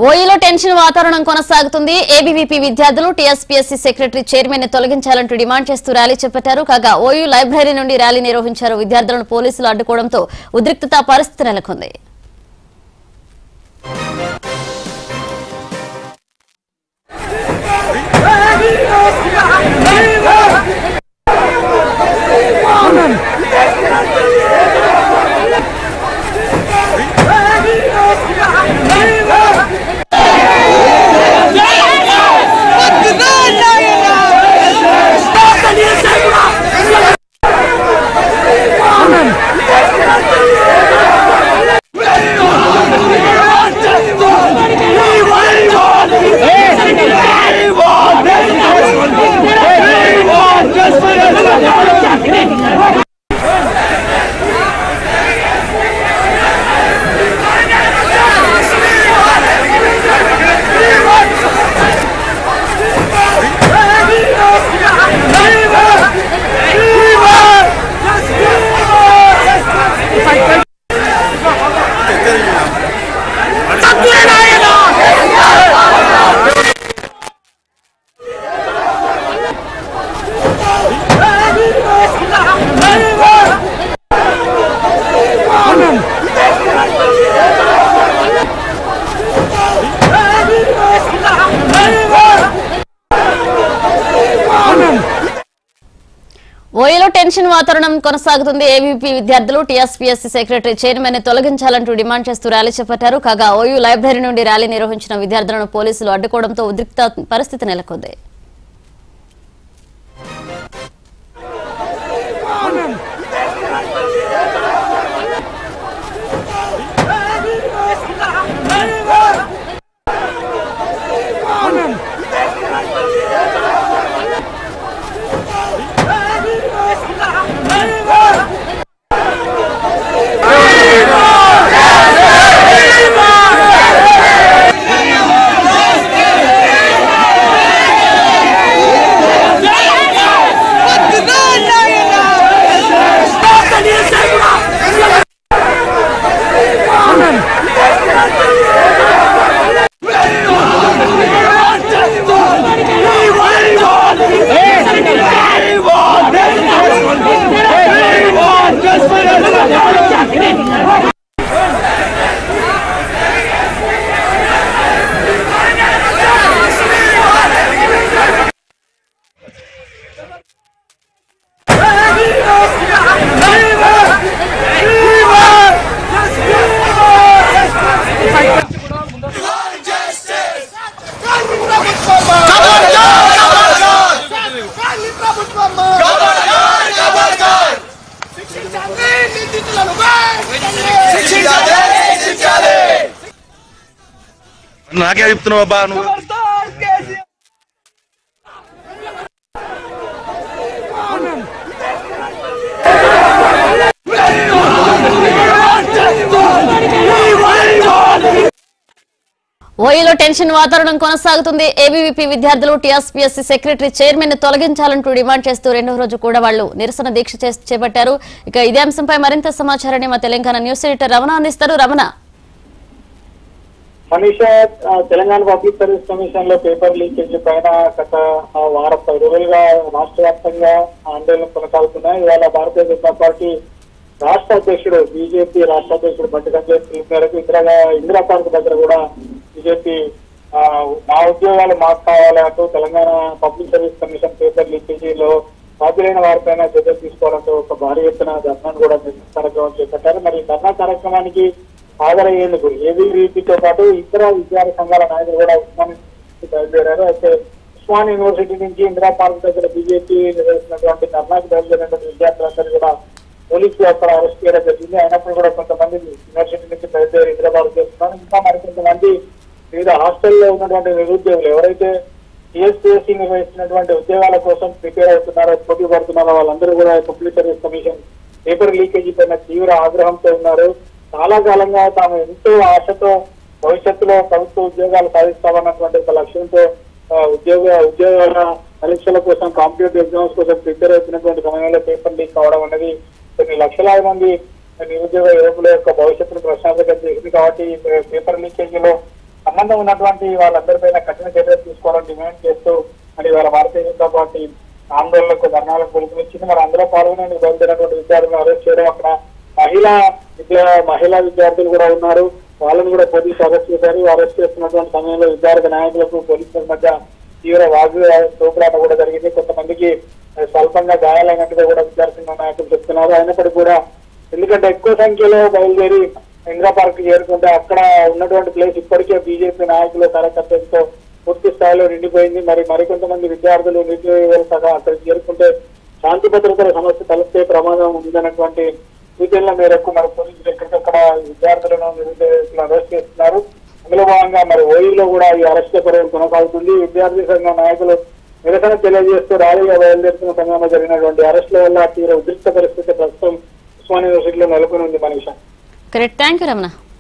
ఓయూలో tension వాతావరణం కొనసాగుతుంది ABVP విద్యార్థులు టీఎస్పీఎస్సీ సెక్రటరీ చైర్మన్ ని తొలగించాలంటూ డిమాండ్ చేస్తూ ర్యాలీ చేపట్టారు కాగా ఓయూ లైబ్రరీ నుండి ర్యాలీ నిర్వహించారు విద్యార్థులను పోలీసులు అడ్డుకోవడంతో ఉద్రిక్తత పరిస్థితి నెలకొంది ఓయూలో టెన్షన్ వాతావరణం కొనసాగుతుంది ఏబీపీ విద్యార్థులు టీఎస్పీఎస్సీ సెక్రటరీ చైర్మన్ ని తొలగించాలంటూ డిమాండ్ చేస్తూ ర్యాలీ చేపట్టారు కాగా ఓయూ లైబ్రరీ నుండి ర్యాలీ నిర్వహించిన విద్యార్థులను పోలీసులు అడ్డుకోవడంతో ఉద్రిక్త పరిస్థితి నెలకొంది నాకే చెప్తున్నావు అబ్బా నువ్వు ఓయూలో టెన్షన్ వాతావరణం కొనసాగుతుంది ఏబీవీపీ విద్యార్థులు టీఎస్పీఎస్సీ సెక్రటరీ చైర్మన్ ని తొలగించాలంటూ డిమాండ్ చేస్తూ రెండవ రోజు కూడా వాళ్ళు నిరసన దీక్ష చేస్- చేపట్టారు ఇక ఇదే అంశంపై మరింత సమాచారాన్ని మా తెలంగాణ న్యూస్ ఎడిటర్ రమణ అందిస్తారు రమణ మనీష ఆ, తెలంగాణ పబ్లిక్ సర్వీస్ కమిషన్ లో పేపర్ లీకేజ్ పైన గత ఆ, వారం పది రోజులుగా రాష్ట్ర వ్యాప్తంగా ఆందోళన కొనసాగుతున్నాయి ఇవాళ భారతీయ జనతా పార్టీ రాష్ట్ర అధ్యక్షుడు బీజేపీ రాష్ట్ర అధ్యక్షుడు బండి సంజయ్ పిలుపు మేరకు ఇందిరా ఇందిరా పార్క్ దగ్గర కూడా బీజేపీ ఆ, మా ఉద్యోగాలు మాకు కావాలి అంటూ Telangana public service commission paper లీకేజీలో బాధ్యులైన వారిపైన చర్యలు తీసుకోవాలంటూ ఒక భారీ ఎత్తున ధర్నాను కూడా నిరసన కార్యక్రమం చేపట్టారు మరి ఈ ధర్నా కార్యక్రమానికి హాజరయ్యేందుకు ఏబీవీపీతో పాటు ఇతర విద్యార్థి సంఘాల నాయకులు కూడా ఉస్మాన్ యూనివర్సిటీ బయలుదేరారు అయితే ఉస్మాన్ యూనివర్సిటీ నుంచి ఇందిరా పార్క్ దగ్గర బీజేపీ నిర్వహించినటువంటి ధర్నాకు బయలుదేరినటువంటి విద్యార్థులందరూ కూడా పోలీసులు అక్కడ అరెస్ట్ చేయడం జరిగింది అయినప్పుడు కూడా కొంతమంది యూనివర్సిటీ నుంచి బయలుదేరి హైదరాబాద్ చేస్తున్నారు ఇంకా మరికొంతమంది వివిధ హాస్టల్లో ఉన్నటువంటి నిరుద్యోగులు ఎవరైతే టీఎస్పీఎస్సీ నిర్వహిస్తున్నటువంటి ఉద్యోగాల కోసం ప్రిపేర్ అవుతున్నారో పోటీ పడుతున్నారో వాళ్ళందరూ కూడా public service commission paper leakage పైన తీవ్ర ఆగ్రహంతో ఉన్నారు చాలా కాలంగా తాము ఎంతో ఆశతో భవిష్యత్తులో ప్రభుత్వ ఉద్యోగాలు సాధిస్తామన్నటువంటి ఒక లక్ష్యంతో ఆ, ఉద్యోగ ఉద్యోగాల పరీక్షల కోసం కాంపిటేటివ్ ఎగ్జామ్స్ కోసం ప్రిపేర్ అవుతున్నటువంటి సమయంలో పేపర్ లీక్ కావడం అనేది కొన్ని లక్షలాది మంది నిరుద్యోగ యువకుల యొక్క భవిష్యత్తును ప్రశాంతంగా చేసింది కాబట్టి ఈ పేపర్ లీకేజీలో సంబంధం ఉన్నటువంటి వాళ్ళందరిపైన కఠిన చర్యలు తీసుకోవాలని డిమాండ్ చేస్తూ మరి వాళ్ళ భారతీయ జనతా పార్టీ ఆందోళనకు ధర్నాలకు పిలుపునిచ్చింది మరి అందులో పాల్గొనేందుకు బయలుదేరినటువంటి విద్యార్థులను అరెస్ట్ చేయడం అక్కడ మహిళా విద్యా మహిళా విద్యార్థులు కూడా ఉన్నారు వాళ్ళని కూడా పోలీసులు అరెస్ట్ చేశారు అరెస్ట్ చేస్తున్నటువంటి సమయంలో విద్యార్థి నాయకులకు పోలీసుల మధ్య తీవ్ర వాగ్వివాద తోపులాట కూడా జరిగింది కొంతమందికి ఆ, స్వల్పంగా గాయాలైనట్టుగా కూడా విద్యార్థి సంఘం నాయకులు చెప్తున్నారు అయినప్పటికీ కూడా ఎందుకంటే ఎక్కువ సంఖ్యలో బయలుదేరి ఇందిరా పార్క్ చేరుకుంటే అక్కడ ఉన్నటువంటి ప్లేస్ ఇప్పటికే బీజేపీ నాయకులు కార్యకర్తలతో పూర్తి స్థాయిలో నిండిపోయింది మరి మరికొంతమంది విద్యార్థులు నిరుద్యోగులు సహా అక్కడికి చేరుకుంటే శాంతి భద్రతల సమస్య తలెత్తే ప్రమాదం ఉందన్నటువంటి సూచనల మేరకు మరి పోలీసులు ఎక్కడికక్కడ విద్యార్థులను నిరుద్యోగులను అరెస్ట్ చేస్తున్నారు అందులో భాగంగా మరి ఓయిలో కూడా ఈ అరెస్ట్ పర్వం కొనసాగుతుంది విద్యార్థి సంఘం నాయకులు నిరసన తెలియజేస్తూ ర్యాలీగా బయలుదేరుతున్న సమయంలో జరిగినటువంటి అరెస్టుల వల్ల తీవ్ర ఉద్రిక్త పరిస్థితి ప్రస్తుతం ఉస్మాన్ యూనివర్సిటీలో నెలకొని ఉంది Manisha correct thank you Ramana